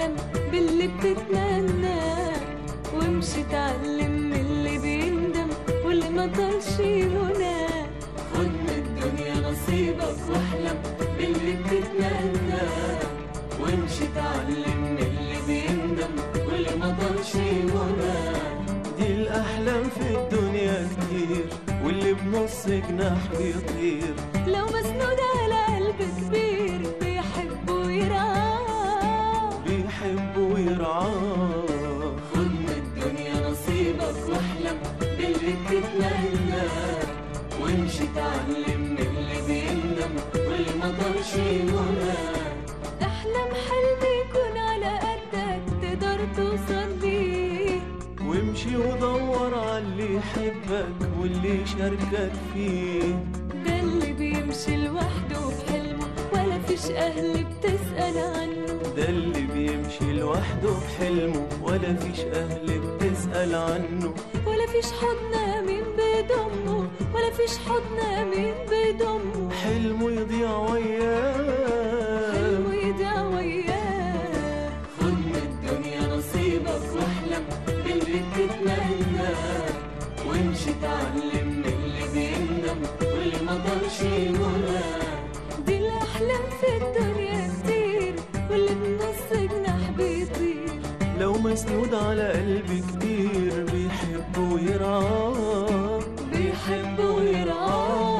واحلم باللي بتتمناه وامشي اتعلم من اللي بيندم واللي ما طالش مناه خد من الدنيا نصيبك واحلم باللي بتتمناه وامشي اتعلم من اللي بيندم واللي ما طالش مناه دي الأحلام في الدنيا كتير واللي بنص جناح بيطير لو مسنود على قلب كبير بيحب ويرعاه بيحب ويرعاه خد من الدنيا نصيبك واحلم باللي بتتمناه وامشي اتعلم من اللي بيندم واللي ما طالش مناه احلم حلم يكون على قدك تقدر توصل ليه وامشي ودور على اللي يحبك واللي يشاركك فيه ده اللي بيمشي لوحده بحلمه ولا فيش اهل بتسأل عنه ده اللي بيمشي لوحده بحلمه ولا فيش أهل بتسأل عنه ولا فيش حضن مين بيضمه ولا فيش حضن مين بيضمه حلمه يضيع وياه حلمه يضيع وياه خد من الدنيا نصيبك واحلم باللي بتتمناه وامشي اتعلم من اللي بيندم واللي ما ضلش مناه دي الاحلام في الدنيا كتير واللي بنص جناح بيطير لو مسنود على قلب كبير بيحب ويرعاه بيحب ويرعاه